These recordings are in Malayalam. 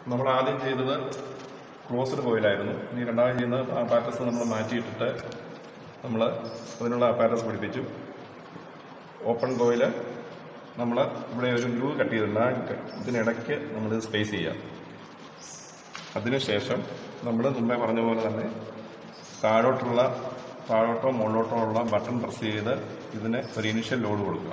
നമ്മൾ ആദ്യം ചെയ്തത് ക്ലോസ്ഡ് കോയിലായിരുന്നു ഇനി രണ്ടാമത് ചെയ്യുന്നത് പാറ്റസ് നമ്മൾ മാറ്റിയിട്ടിട്ട് നമ്മൾ അതിനുള്ള പാറ്റസ് പിടിപ്പിച്ചു ഓപ്പൺ കോയില് നമ്മൾ ഇവിടെ ഒരു ഗ്രൂ കട്ട് ചെയ്തിട്ടുണ്ട് ആ ക- ഇതിനിടയ്ക്ക് നമ്മൾ സ്പേസ് ചെയ്യാം അതിനുശേഷം നമ്മൾ മുമ്പേ പറഞ്ഞ പോലെ തന്നെ താഴോട്ടുള്ള താഴോട്ടോ മുകളിലോട്ടോ ഉള്ള ബട്ടൺ പ്രസ് ചെയ്ത് ഇതിന് ഒരു ഇനിഷ്യൽ ലോഡ് കൊടുക്കുക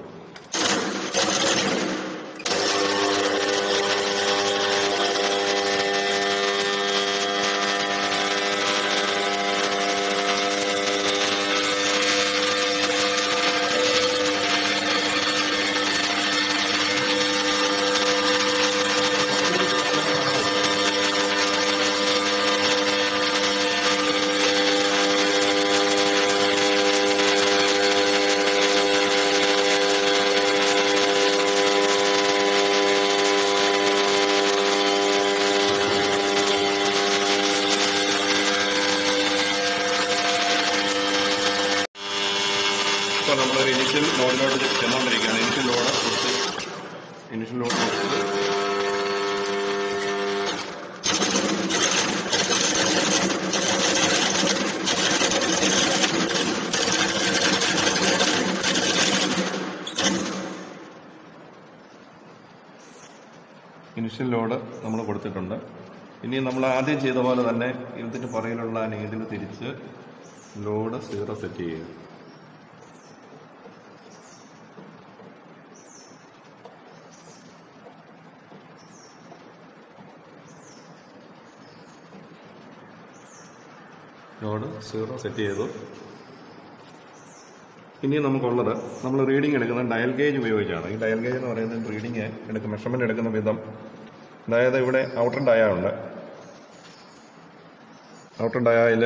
ഇപ്പോൾ നമ്മളൊരു ഇനിഷ്യൽ ലോഡിലോട്ട് ചെന്നുകൊണ്ടിരിക്കുകയാണ് ഇനിഷ്യൽ ലോഡ് കൊടുത്ത് ഇനിഷ്യൽ ലോഡ് കൊടുത്ത് ഇനിഷ്യൽ ലോഡ് നമ്മൾ കൊടുത്തിട്ടുണ്ട് ഇനി നമ്മൾ ആദ്യം ചെയ്ത പോലെ തന്നെ ഇതിന് പുറകിലുള്ള നീഡിൽ തിരിച്ച് ലോഡ് സീറോ സെറ്റ് ചെയ്യുക ലോഡ് സീറോ സെറ്റ് ചെയ്തു ഇനി നമുക്കുള്ളത് നമ്മൾ റീഡിംഗ് എടുക്കുന്ന ഡയൽ ഗേജ് ഉപയോഗിച്ചാണ് ഈ ഡയൽ ഗേജ് എന്ന് പറയുന്നത് റീഡിംഗ് എടുക്കുന്ന മെഷർമെന്റ് എടുക്കുന്ന വിധം അതായത് ഇവിടെ ഔട്ടർ ഡയ ഉണ്ട് ഔട്ടർ ഡയയിൽ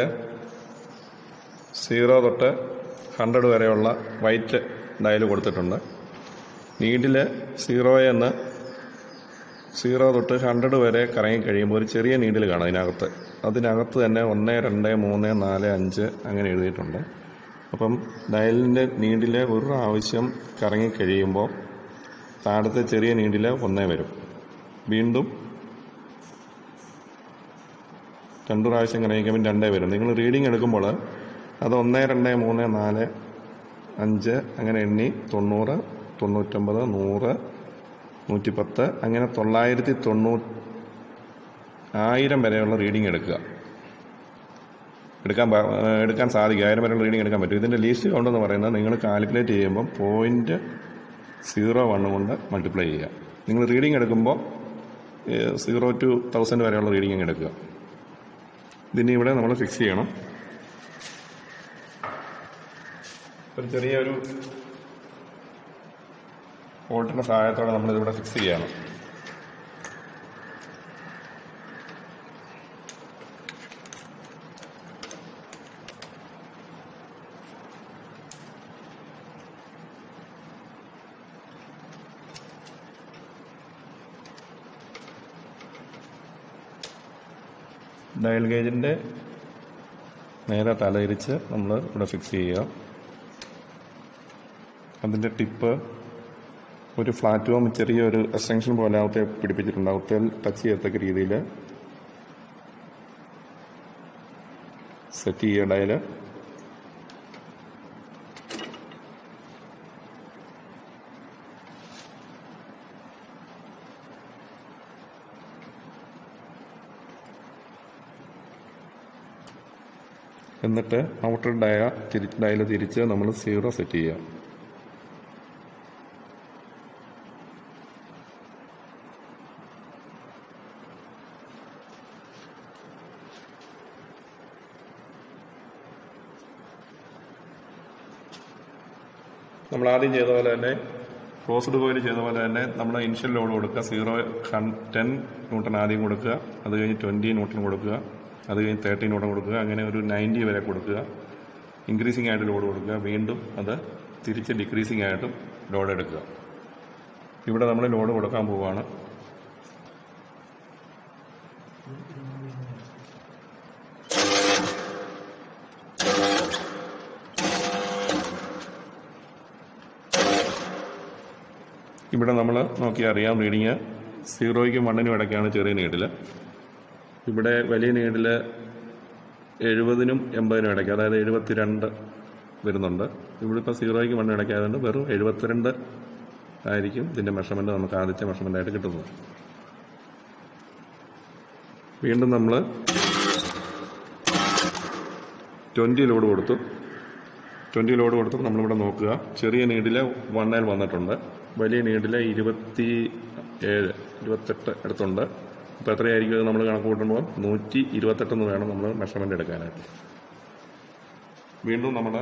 സീറോ തൊട്ട് ഹൺഡ്രഡ് വരെയുള്ള വൈറ്റ് ഡയൽ കൊടുത്തിട്ടുണ്ട് നീഡിൽ സീറോ എന്ന് സീറോ തൊട്ട് ഹൺഡ്രഡ് വരെ കറങ്ങി കഴിയുമ്പോൾ ഒരു ചെറിയ നീഡിൽ കാണാം അതിനകത്ത് അതിനകത്ത് തന്നെ ഒന്ന് രണ്ട് മൂന്ന് നാല് അഞ്ച് അങ്ങനെ എഴുതിയിട്ടുണ്ട് അപ്പം ഡയലിൻ്റെ നീഡിലെ ഒരു പ്രാവശ്യം കറങ്ങി കഴിയുമ്പോൾ താഴത്തെ ചെറിയ നീഡിൽ ഒന്നേ വരും വീണ്ടും രണ്ട് പ്രാവശ്യം കറങ്ങി കഴിയുമ്പോൾ രണ്ടേ വരും നിങ്ങൾ റീഡിംഗ് എടുക്കുമ്പോൾ അത് ഒന്ന് രണ്ട് മൂന്ന് നാല് അഞ്ച് അങ്ങനെ എണ്ണി തൊണ്ണൂറ് തൊണ്ണൂറ്റൊമ്പത് നൂറ് നൂറ്റിപ്പത്ത് അങ്ങനെ തൊള്ളായിരത്തി തൊണ്ണൂ ആയിരം വരെയുള്ള റീഡിംഗ് എടുക്കുക എടുക്കാൻ പ- ഏഹ് എടുക്കാൻ സാധിക്കും ആയിരം വരെയുള്ള റീഡിംഗ് എടുക്കാൻ പറ്റും ഇതിൻ്റെ ലീസ്റ്റ് കൗണ്ട് എന്ന് പറയുന്നത് നിങ്ങൾ കാൽക്കുലേറ്റ് ചെയ്യുമ്പോൾ പോയിന്റ് സീറോ വൺ കൊണ്ട് മൾട്ടിപ്ലൈ ചെയ്യുക നിങ്ങൾ റീഡിംഗ് എടുക്കുമ്പോൾ സീറോ ടു തൗസൻഡ് വരെയുള്ള റീഡിംഗ് എടുക്കുക ഇതിന് ഇവിടെ നമ്മൾ ഫിക്സ് ചെയ്യണം ഒരു ചെറിയൊരു ബോൾട്ടിന്റെ സഹായത്തോടെ നമ്മൾ ഇതിവിടെ ഫിക്സ് ചെയ്യണം ഡയൽ ഗേജിന്റെ നേരെ തലയിരിച്ച് നമ്മൾ ഇവിടെ ഫിക്സ് ചെയ്യുക അതിന്റെ ടിപ്പ് ഒരു ഫ്ലാറ്റ്ഫോം ചെറിയൊരു എക്സ്റ്റൻഷൻ പോലെ അകത്തെ പിടിപ്പിച്ചിട്ടുണ്ട് അകത്തെ ടച്ച് ചെയ്യത്തക്ക രീതിയിൽ സെറ്റ് ചെയ്യുക ഡയല് എന്നിട്ട് ഔട്ടർ ഡയ തിരി ഡയൽ തിരിച്ച് നമ്മൾ സീറോ സെറ്റ് ചെയ്യുക നമ്മൾ ആദ്യം ചെയ്ത പോലെ തന്നെ ക്ലോസ്ഡ് കോയിൽ ചെയ്ത പോലെ തന്നെ നമ്മൾ ഇനിഷ്യൽ ലോഡ് കൊടുക്കുക സീറോ ടെൻ ന്യൂട്ടൺ ആദ്യം കൊടുക്കുക അത് കഴിഞ്ഞ് ട്വൻറ്റി ന്യൂട്ടൺ കൊടുക്കുക അത് കഴിഞ്ഞ് തേർട്ടി ന്യൂട്ടൺ കൊടുക്കുക അങ്ങനെ ഒരു നയൻറ്റി വരെ കൊടുക്കുക ഇൻക്രീസിംഗ് ആയിട്ട് ലോഡ് കൊടുക്കുക വീണ്ടും അത് തിരിച്ച് ഡിക്രീസിംഗ് ആയിട്ടും ലോഡ് എടുക്കുക ഇവിടെ നമ്മൾ ലോഡ് കൊടുക്കാൻ പോവുകയാണ് ഇവിടെ നമ്മൾ നോക്കിയാൽ അറിയാം റീഡിങ് സീറോയ്ക്കും വണ്ണിനും ഇടയ്ക്കാണ് ചെറിയ നീഡിൽ ഇവിടെ വലിയ നീഡിൽ എഴുപതിനും എൺപതിനും ഇടയ്ക്ക് അതായത് എഴുപത്തിരണ്ട് വരുന്നുണ്ട് ഇവിടെ ഇപ്പോൾ സീറോയ്ക്ക് വണ്ണിനും ഇടയ്ക്ക് ആയതുകൊണ്ട് വെറും എഴുപത്തിരണ്ട് ആയിരിക്കും ഇതിൻ്റെ മെഷർമെൻറ്റ് നമുക്ക് ആദ്യത്തെ മെഷർമെൻ്റ് ആയിട്ട് കിട്ടുന്നത് വീണ്ടും നമ്മൾ ട്വൻറ്റി ലോഡ് കൊടുത്തു ട്വൻറ്റി ലോഡ് കൊടുത്തപ്പോൾ നമ്മളിവിടെ നോക്കുക ചെറിയ നീഡിൽ വണ്ണേൽ വന്നിട്ടുണ്ട് വലിയ നീഡിൽ ഇരുപത്തി ഏഴ് ഇരുപത്തെട്ട് അടുത്തുണ്ട് അപ്പോൾ എത്രയായിരിക്കും അത് നമ്മൾ കണക്ക് കൂട്ടുമ്പോൾ നൂറ്റി ഇരുപത്തെട്ടെന്ന് വേണം നമ്മൾ മെഷർമെൻ്റ് എടുക്കാനായിട്ട് വീണ്ടും നമ്മൾ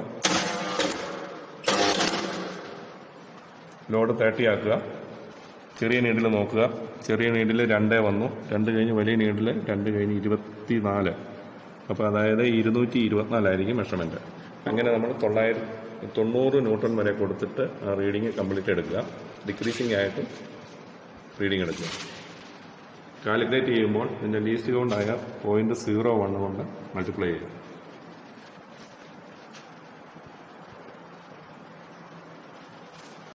ലോഡ് തേർട്ടി ആക്കുക ചെറിയ നീഡിൽ നോക്കുക ചെറിയ നീഡിൽ രണ്ടേ വന്നു രണ്ട് കഴിഞ്ഞ് വലിയ നീഡിൽ രണ്ട് കഴിഞ്ഞ് ഇരുപത്തി നാല് അപ്പോൾ അതായത് ഇരുന്നൂറ്റി ഇരുപത്തിനാലായിരിക്കും മെഷർമെൻറ്റ് അങ്ങനെ നമ്മൾ തൊള്ളായിരത്തി തൊണ്ണൂറ് ന്യൂട്ടൺ വരെ കൊടുത്തിട്ട് ആ റീഡിങ് കംപ്ലീറ്റ് എടുക്കുക ഡിക്രീസിങ് ആയിട്ട് റീഡിങ് എടുക്കുക കാലിബ്രേറ്റ് ചെയ്യുമ്പോൾ ഇതിൻ്റെ ലീസ്റ്റ് കൗണ്ടായ പോയിൻറ്റ് സീറോ വൺ കൊണ്ട് മൾട്ടിപ്ലൈ ചെയ്യുക